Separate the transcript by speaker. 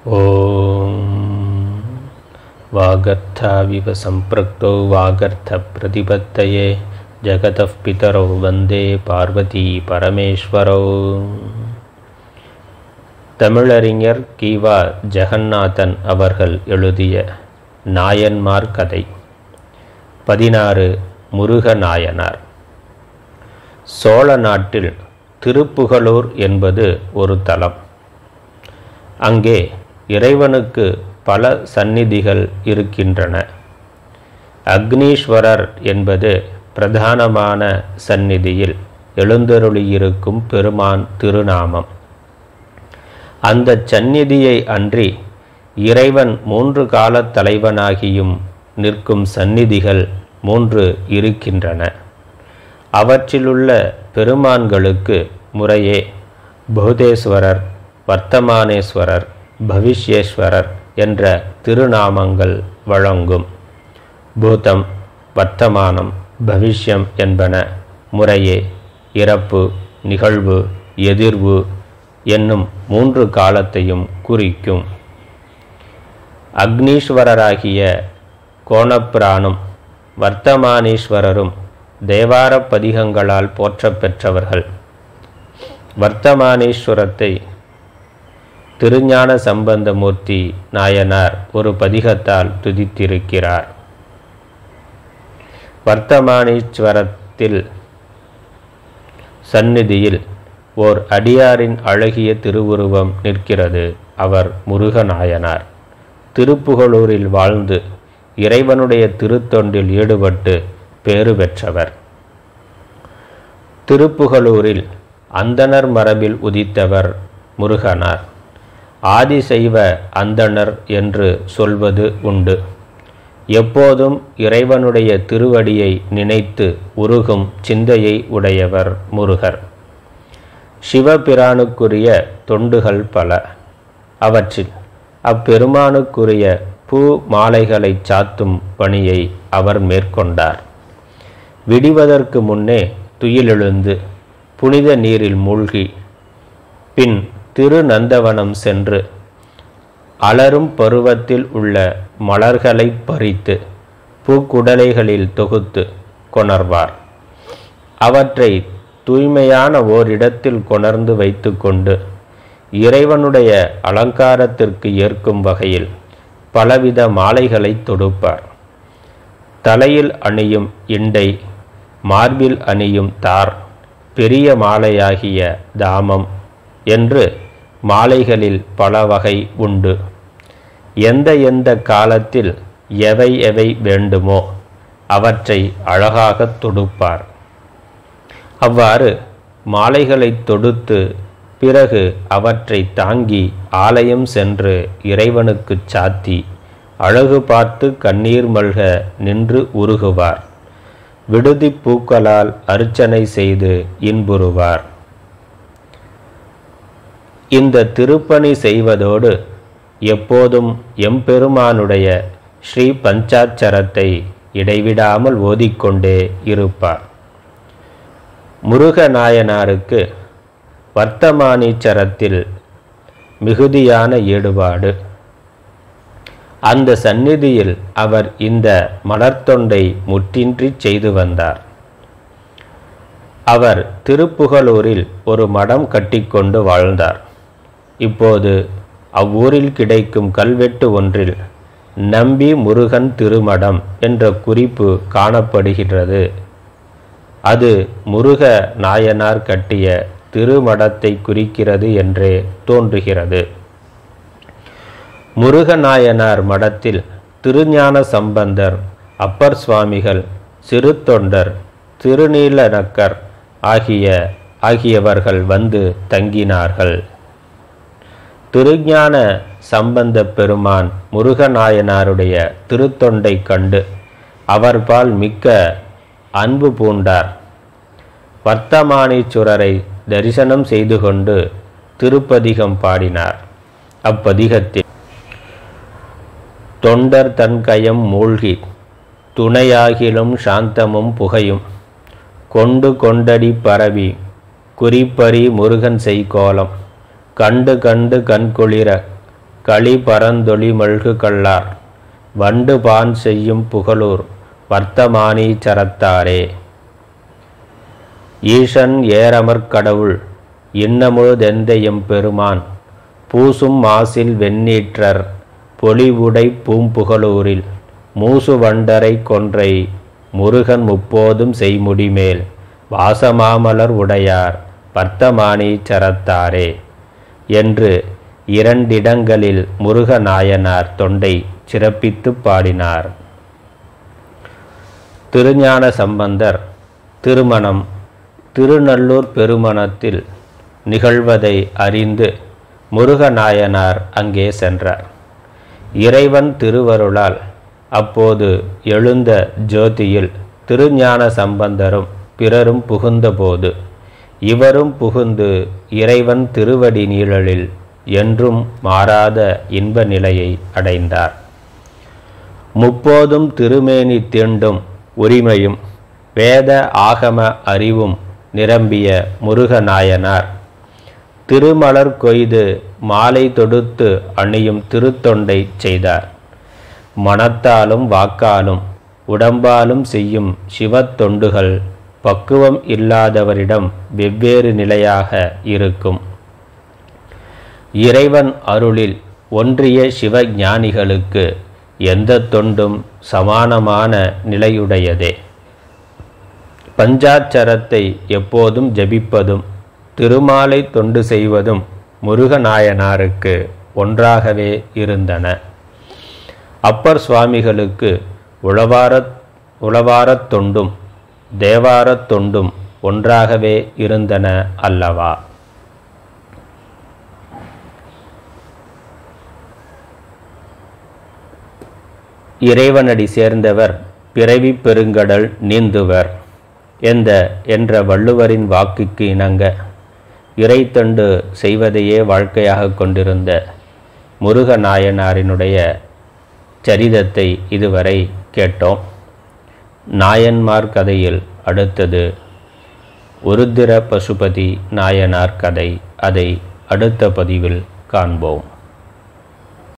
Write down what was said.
Speaker 1: ॐ वागर्थाविव सम्पृक्तौ वागर्थप्रतिपत्तये जगतः पितरौ वन्दे பார்வதி பரமேஸ்வரோ தமிழறிஞர் கீவா ஜெகநாதன் அவர்கள் எழுதிய நாயன்மார் கதை பதினாறு முருக நாயனார் சோழ நாட்டில் திருப்புகலூர் என்பது ஒரு தலம் அங்கே இறைவனுக்கு பல சந்நிதிகள் இருக்கின்றன அக்னீஸ்வரர் என்பது பிரதானமான சந்நிதியில் எழுந்தருளியிருக்கும் பெருமான் திருநாமம் அந்த சந்நிதியை அன்றி இறைவன் மூன்று காலத் தலைவனாகியும் நிற்கும் சந்நிதிகள் மூன்று இருக்கின்றன அவற்றிலுள்ள பெருமான்களுக்கு முறையே பூதேஸ்வரர் வர்த்தமானேஸ்வரர் பவிஷ்யேஸ்வரர் என்ற திருநாமங்கள் வழங்கும் பூதம் வர்த்தமானம் பவிஷ்யம் என்பன முறையே இறப்பு நிகழ்வு எதிர்வு என்னும் மூன்று காலத்தையும் குறிக்கும் அக்னீஸ்வரராகிய கோணப்பிரானும் வர்த்தமானீஸ்வரரும் தேவார பதிகங்களால் போற்றப் பெற்றவர்கள் வர்த்தமானீஸ்வரத்தை திருஞான சம்பந்தமூர்த்தி நாயனார் ஒரு பதிகத்தால் துதித்திருக்கிறார் வர்த்தமானீஸ்வரத்தில் சந்நிதியில் ஓர் அடியாரின் அழகிய திருவுருவம் நிற்கிறது அவர் முருகநாயனார் திருப்புகலூரில் வாழ்ந்து இறைவனுடைய திருத்தொண்டில் ஈடுபட்டு பேறு பெற்றவர் திருப்புகலூரில் அந்தணர் மரபில் உதித்தவர் முருகனார் ஆதிசைவ அந்தணர் என்று சொல்வது உண்டு எப்போதும் இறைவனுடைய திருவடியை நினைத்து உருகும் சிந்தையை உடையவர் முருகர் சிவபிரானுக்குரிய தொண்டுகள் பல அவற்றில் அப்பெருமானுக்குரிய பூ மாலைகளை சாத்தும் பணியை அவர் மேற்கொண்டார் விடிவதற்கு முன்னே துயிலெழுந்து புனித நீரில் மூழ்கி பின் திருநந்தவனம் சென்று அலரும் பருவத்தில் உள்ள மலர்களை பறித்து பூக்குடலைகளில் தொகுத்து கொணர்வார் அவற்றை தூய்மையான ஓரிடத்தில் கொணர்ந்து வைத்துக்கொண்டு இறைவனுடைய அலங்காரத்திற்கு ஏற்கும் வகையில் பலவித மாலைகளை தொடுப்பார் தலையில் அணியும் இண்டை மார்பில் அணியும் தார் பெரிய மாலையாகிய தாமம் என்று மாலைகளில் பல வகை உண்டு எந்த எந்த காலத்தில் எவை எவை வேண்டுமோ அவற்றை அழகாக தொடுப்பார் அவ்வாறு மாலைகளை தொடுத்து பிறகு அவற்றை தாங்கி ஆலயம் சென்று இறைவனுக்கு சாத்தி அழகு பார்த்து கண்ணீர் மல்க நின்று உருகுவார் விடுதி பூக்களால் அர்ச்சனை செய்து இன்புறுவார் இந்த திருப்பணி செய்வதோடு எப்போதும் எம்பெருமானுடைய ஸ்ரீ பஞ்சாட்சரத்தை இடைவிடாமல் ஓதிக்கொண்டே இருப்பார் முருகநாயனாருக்கு வர்த்தமானீச்சரத்தில் மிகுதியான ஈடுபாடு அந்த சந்நிதியில் அவர் இந்த மலர்த்தொண்டை முற்றின்றி செய்து வந்தார் அவர் திருப்புகலூரில் ஒரு மடம் கட்டிக்கொண்டு வாழ்ந்தார் இப்போது அவ்வூரில் கிடைக்கும் கல்வெட்டு ஒன்றில் நம்பி முருகன் திருமடம் என்ற குறிப்பு காணப்படுகின்றது அது முருக நாயனார் கட்டிய திருமடத்தை குறிக்கிறது என்றே தோன்றுகிறது முருகநாயனார் மடத்தில் திருஞான சம்பந்தர் அப்பர் சுவாமிகள் சிறு தொண்டர் திருநீலநக்கர் ஆகிய ஆகியவர்கள் வந்து தங்கினார்கள் திருஞான சம்பந்த பெருமான் முருகநாயனாருடைய திருத்தொண்டை கண்டு அவர்பால் மிக்க அன்பு பூண்டார் வர்த்தமானீச்சுரரை தரிசனம் செய்து கொண்டு திருப்பதிகம் பாடினார் அப்பதிகத்தில் தொண்டர் தன்கயம் மூழ்கி துணையாகிலும் சாந்தமும் புகையும் கொண்டு கொண்டடி பரவி குறிப்பறி முருகன் செய்கோலம் கண்டு கண்டு கண்குளிர களி பரந்தொளி மல்கு கல்லார் வண்டு பான் செய்யும் புகழூர் வர்த்தமானீச்சரத்தாரே ஈசன் ஏரமற் கடவுள் இன்னமுதெந்தையம் பெருமான் பூசும் மாசில் வெண்ணீற்றர் பொலிவுடை பூம்புகழூரில் மூசு வண்டரை கொன்றை முருகன் முப்போதும் செய்முடிமேல் வாசமாமலர் உடையார் வர்த்தமானீச்சரத்தாரே என்று இரண்டிடங்களில் முருகநாயனார் தொண்டை சிறப்பித்து பாடினார் திருஞான சம்பந்தர் திருமணம் திருநல்லூர் பெருமணத்தில் நிகழ்வதை அறிந்து முருகநாயனார் அங்கே சென்றார் இறைவன் திருவருளால் அப்போது எழுந்த ஜோதியில் திருஞான சம்பந்தரும் பிறரும் புகுந்தபோது இவரும் புகுந்து இறைவன் திருவடி நீழலில் என்றும் மாறாத இன்ப நிலையை அடைந்தார் முப்போதும் திருமேனி தீண்டும் உரிமையும் வேத ஆகம அறிவும் நிரம்பிய முருகநாயனார் திருமலர் கொய்து மாலை தொடுத்து அணியும் திருத்தொண்டை செய்தார் மனத்தாலும் வாக்காலும் உடம்பாலும் செய்யும் சிவத்தொண்டுகள் பக்குவம் இல்லாதவரிடம் வெவ்வேறு நிலையாக இருக்கும் இறைவன் அருளில் ஒன்றிய சிவ ஞானிகளுக்கு எந்த தொண்டும் சமானமான நிலையுடையதே பஞ்சாட்சரத்தை எப்போதும் ஜபிப்பதும் திருமாலை தொண்டு செய்வதும் முருகநாயனாருக்கு ஒன்றாகவே இருந்தன அப்பர் சுவாமிகளுக்கு உளவாரத் உளவாரத் தொண்டும் தேவாரத் தொண்டும் ஒன்றாகவே இருந்தன அல்லவா இறைவனடி சேர்ந்தவர் பிறவி பெருங்கடல் நீந்துவர் எந்த என்ற வள்ளுவரின் வாக்குக்கு இணங்க இறைத்தொண்டு செய்வதையே வாழ்க்கையாக கொண்டிருந்த முருகநாயனாரினுடைய சரிதத்தை இதுவரை கேட்டோம் நாயன்மார் கதையில் அடுத்தது உருத்திர பசுபதி நாயனார் கதை அதை அடுத்த பதிவில் காண்போம்